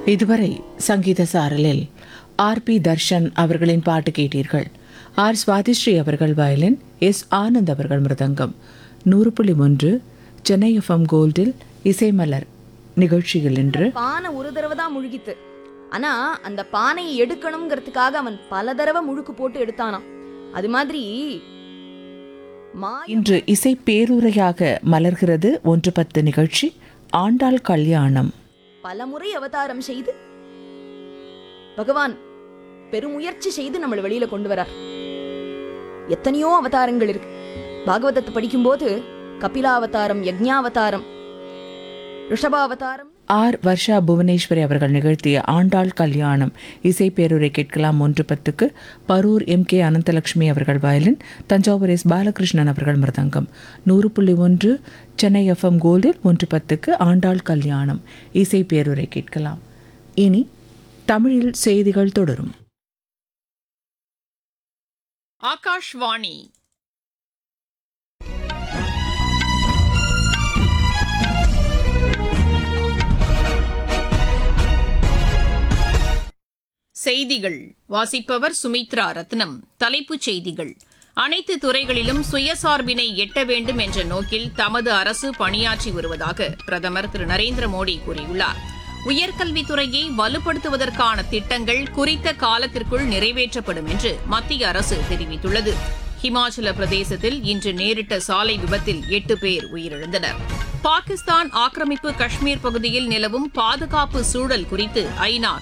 இதுவரை சங்கீத சாரலில் R B Darshan அவர்களின் பாட்டு கேட்டீர்கள் ஆர் சுவாதிஸ்ரீ அவர்கள் வயலின் எஸ் ஆனந்த் அவர்கள் மிருதங்கம் நூறு புள்ளி ஒன்று சென்னை எஃப்எம் கோல்டில் இசைமலர் நிகழ்ச்சியில் இன்று பானை ஒரு தடவை தான் முழுகித்து ஆனா அந்த பானையை எடுக்கணுங்கிறதுக்காக அவன் பல தடவை முழுக்கு போட்டு எடுத்தானாம் அது மாதிரி மாய இன்று இசை பேருரையாக மலர்கிறது ஒன்று பத்து நிகழ்ச்சி ஆண்டாள் கல்யாணம் பலமுறை அவதாரம் செய்து பகவான் பெருமுயற்சி செய்து நம்மளை வெளியில கொண்டு வரார் எத்தனையோ அவதாரங்கள் இருக்கு பாகவதத்தை படிக்கும்போது கபிலாவதாரம் யக்ஞாவதாரம் ரிஷபாவதாரம் ஆர் வர்ஷா புவனேஸ்வரி அவர்கள் நிகழ்த்திய ஆண்டாள் கல்யாணம் இசை பேருரை கேட்கலாம் ஒன்று பத்துக்கு பரூர் எம் கே அனந்தலட்சுமி அவர்கள் வயலின் தஞ்சாவூர் எஸ் பாலகிருஷ்ணன் அவர்கள் மிருதங்கம் நூறு புள்ளி ஒன்று சென்னை எஃப்எம் கோல்டில் ஒன்று பத்துக்கு ஆண்டாள் கல்யாணம் இசை பேருரை கேட்கலாம் இனி தமிழில் செய்திகள் தொடரும் ஆகாஷ்வாணி செய்திகள் வாசிப்பவர் சுமித்ரா ரத்னம் தலைப்புச் செய்திகள் அனைத்து துறைகளிலும் சுயசார்பினை எட்ட வேண்டும் என்ற நோக்கில் தமது அரசு பணியாற்றி வருவதாக பிரதமர் திரு நரேந்திர மோடி கூறியுள்ளார் உயர்கல்வித்துறையை வலுப்படுத்துவதற்கான திட்டங்கள் குறித்த காலத்திற்குள் நிறைவேற்றப்படும் என்று மத்திய அரசு தெரிவித்துள்ளது ஹிமாச்சல பிரதேசத்தில் இன்று நேரிட்ட சாலை விபத்தில் எட்டு பேர் உயிரிழந்தனர் பாகிஸ்தான் ஆக்கிரமிப்பு காஷ்மீர் பகுதியில் நிலவும் பாதுகாப்பு சூழல் குறித்து ஐநா